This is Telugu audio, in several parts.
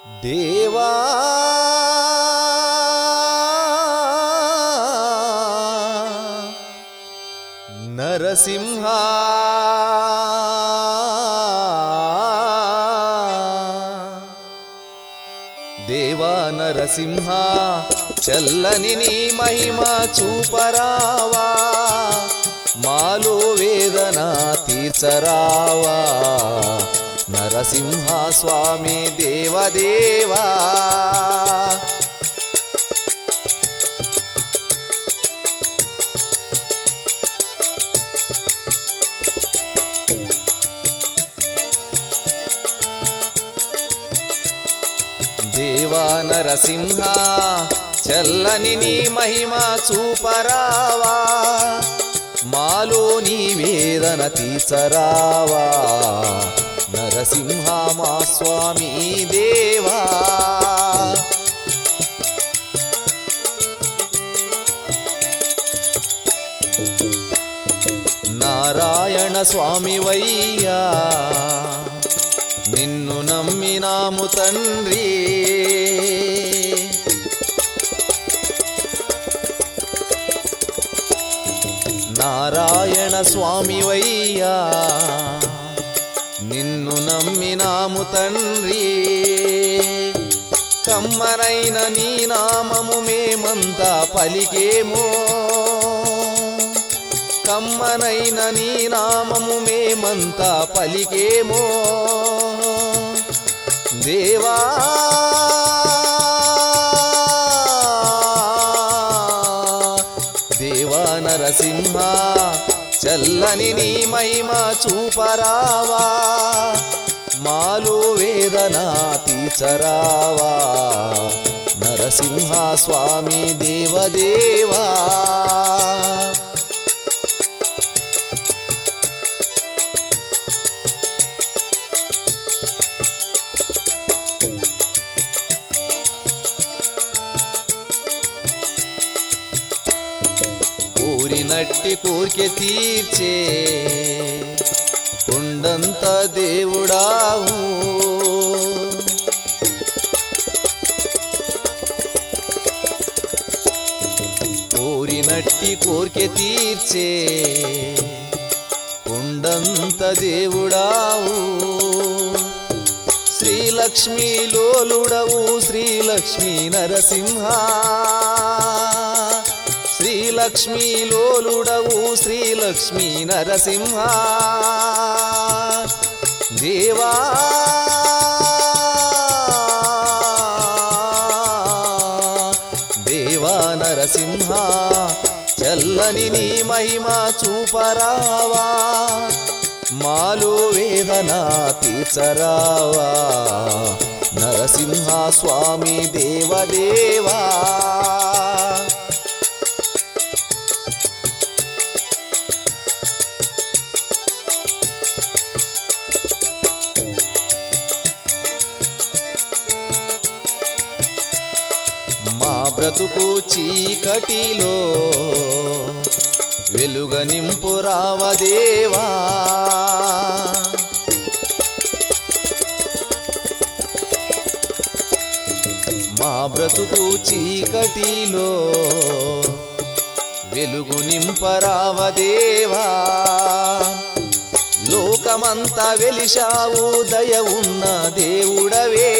దేవా నరసింహ దేవా నరసింహ చల్లని నీ మహిమ చూపరావా మాలో వేదన తీర్చరావా నరసింహ స్వామి దేవదేవా దేవా నరసింహ చల్లని నీ మహిమ చూపరావా మాలో నీ వేదన తీర్చరావా నరసింహ మా స్వామి దేవా నారాయణ స్వామి వయ్యా నిన్ను నమ్మినాము తండ్రి నారాయణ స్వామి వయ్యా నిన్ను నమ్మినాము తండ్రి కమ్మనైన నీ నామము మేమంతా పలికేమో కమ్మనైన నీ నామము మేమంతా పలికేమో దేవా దేవా నరసింహ చల్లని నీ మహిమ చూపరావా మాలో వేదన తీర్చరావా నరసింహ స్వామి దేవదేవా కోరినట్టి కోరిక తీర్చే కొండంత దేవుడావు కోరినట్టి కోరిక తీర్చే కొండంత దేవుడావు శ్రీలక్ష్మీ లోలుడవు శ్రీలక్ష్మీ నరసింహ శ్రీలక్ష్మీ లోలుడవు శ్రీలక్ష్మీ నరసింహ దేవా దేవా నరసింహ చల్లని నీ మహిమ చూపరావా మాలో వేదన తీర్చరావా నరసింహ స్వామి దేవదేవా మా బ్రతుకు చీకటిలో వెలుగ నింపు రావదేవా మా బ్రతుకు చీకటిలో వెలుగు నింపరావదేవా లోకమంతా వెలిశావు దయ ఉన్న దేవుడవే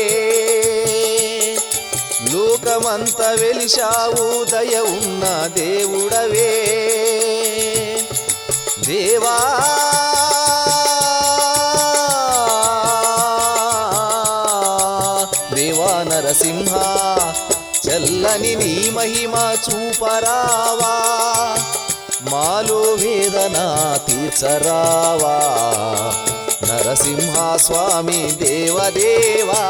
లోకమంత వెలిశావు దయ ఉన్న దేవుడవే దేవా దేవా నరసింహ చల్లని నీ మహిమ చూపరావా మాలో వేదన తీర్చరావా నరసింహ స్వామి దేవదేవా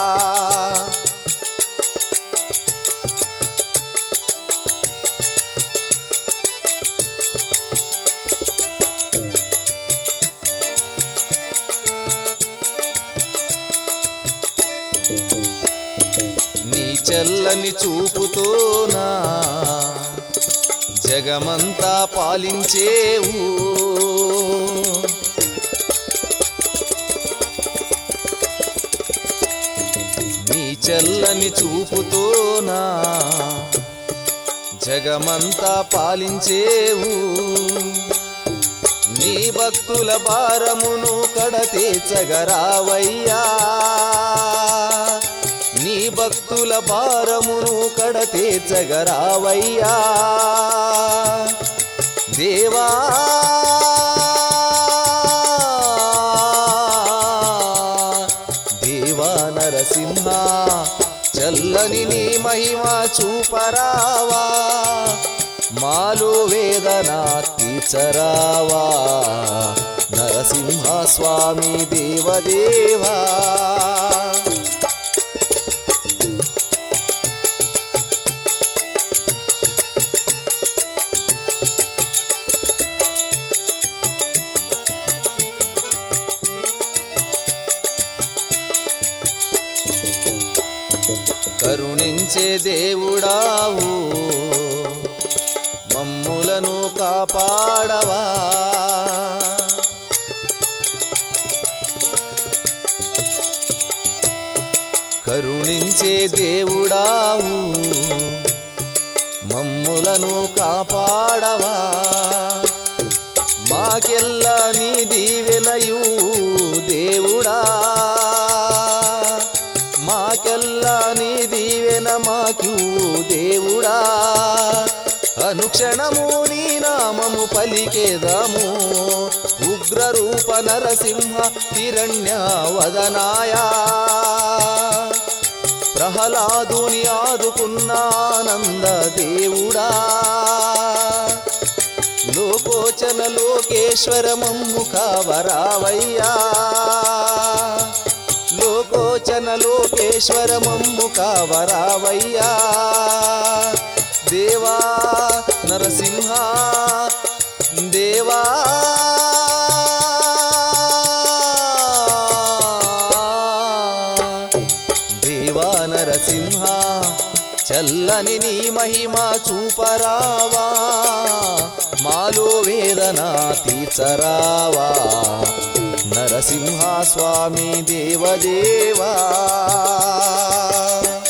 నీ చల్లని చూపుతోనా జగమంతా పాలించేవు నీ చల్లని చూపుతోనా జగమంతా పాలించేవు నీ భక్తుల భారమును కడతీర్చగరావయ్యా నీ భక్తుల భారమును కడతీర్చగరావయ్యా దేవా దేవా నరసింహ చల్లని నీ మహిమ చూపరావా మాలో వేదన తీర్చరావా నరసింహ స్వామి దేవదేవా కరుణించే దేవుడావు మమ్ములను కాపాడవా కరుణించే దేవుడావు మమ్ములను కాపాడవా మాకెల్లా నీ దీవెనయు దేవుడా మాకెల్లా నీ దీవెన మాకు దేవుడా అనుక్షణము నీ నామము పలికేదాము ఉగ్ర రూప నరసింహ హిరణ్య వదనాయా ప్రహ్లాదుని ఆదుకున్నానంద దేవుడా లోకోచన లోకేశ్వర మమ్ము కావరావయ్యా లోకోచన లోకేశ్వర మమ్ము కావరావయ్యా దేవా నరసింహ దేవా దేవా నరసింహ చల్లని నీ మహిమ చూపరావా మాలో వేదన తీర్చరావా నరసింహ స్వామి దేవదేవా